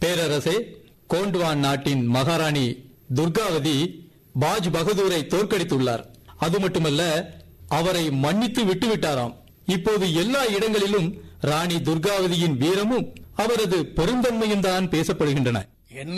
பேரரசே கோண்ட்வான் நாட்டின் மகாராணி துர்காவதி பாஜ் பகதூரை தோற்கடித்துள்ளார் அது மட்டுமல்ல அவரை மன்னித்து விட்டுவிட்டாராம் இப்போது எல்லா இடங்களிலும் ராணி துர்காவதியின் வீரமும் அவரது பெருந்தன்மையும் தான் பேசப்படுகின்றன என்ன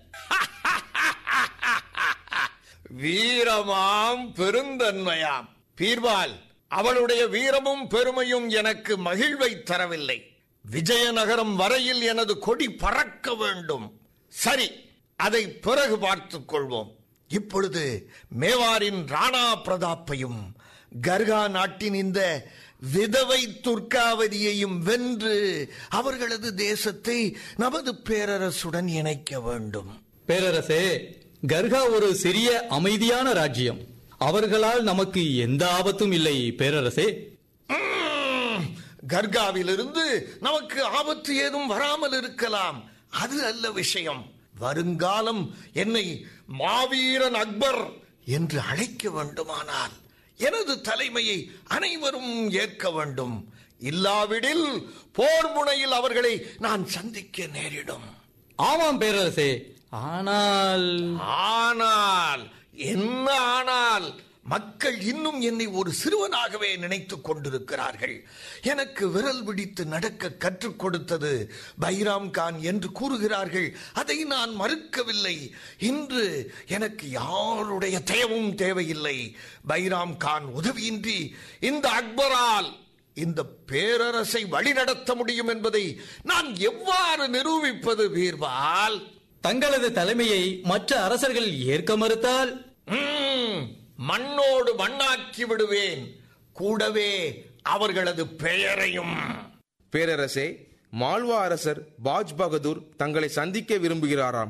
வீரமாம் பெருந்தன்மையாம் பீர்பால் அவளுடைய வீரமும் பெருமையும் எனக்கு மகிழ்வை தரவில்லை விஜயநகரம் வரையில் எனது கொடி பறக்க வேண்டும் சரி அதை பிறகு பார்த்துக் கொள்வோம் இப்பொழுது மேவாரின் ராணா பிரதாப்பையும் கர்கா நாட்டின் இந்த விதவை துர்க்காவதியையும் வென்று அவர்களது தேசத்தை நமது பேரரசுடன் இணைக்க வேண்டும் பேரரசே கர்கா ஒரு சிறிய அமைதியான ராஜ்யம் அவர்களால் நமக்கு எந்த ஆபத்தும் இல்லை பேரரசே உம், கர்காவிலிருந்து நமக்கு ஆபத்து ஏதும் வராமல் இருக்கலாம் அது அல்ல விஷயம் வருங்காலம் என்னை மாவீரன் அக்பர் என்று அழைக்க வேண்டுமானால் எனது தலைமையை அனைவரும் ஏற்க வேண்டும் இல்லாவிடில் போர் முனையில் அவர்களை நான் சந்திக்க நேரிடும் ஆமாம் பேரரசே ஆனால் ஆனால் என்ன ஆனால் மக்கள் இன்னும் என்னை ஒரு சிறுவனாகவே நினைத்துக் கொண்டிருக்கிறார்கள் எனக்கு விரல் பிடித்து நடக்க கற்றுக் கொடுத்தது பைராம் கான் என்று கூறுகிறார்கள் அதை நான் மறுக்கவில்லை இன்று எனக்கு யாருடைய தேவும் தேவையில்லை பைராம் கான் உதவியின்றி இந்த அக்பரால் இந்த பேரரசை வழிநடத்த முடியும் என்பதை நான் எவ்வாறு நிரூபிப்பது பீர்பால் தங்களது தலைமையை மற்ற அரசர்கள் ஏற்க மறுத்தால் ம், மண்ணோடு மண்ணாக்கி விடுவேன் கூடவே அவர்களது பெயரையும் பேரரசே மால்வா அரசர் பாஜ் பகதூர் தங்களை சந்திக்க விரும்புகிறாராம்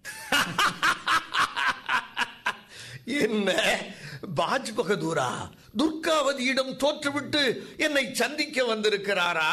என்ன பாஜ் பகதூரா துர்காவதியிடம் தோற்றுவிட்டு என்னை சந்திக்க வந்திருக்கிறாரா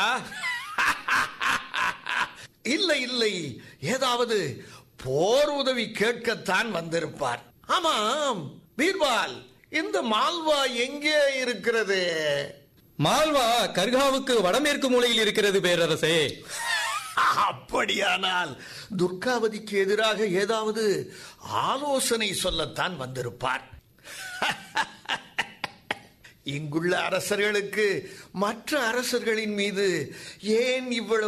இல்லை இல்லை ஏதாவது போர் உதவி கேட்கத்தான் வந்திருப்பார் ஆமாம் பீர்பால் இந்த மால்வா எங்கே இருக்கிறது மால்வா கர்காவுக்கு வடமேற்கு மூலையில் இருக்கிறது பேரரசே அப்படியானால் துர்காவதிக்கு எதிராக ஏதாவது ஆலோசனை சொல்லத்தான் வந்திருப்பார் இங்குள்ள அரசர்களுக்கு மற்ற அரசர்களின் மீது ஏன் இவ்வளவு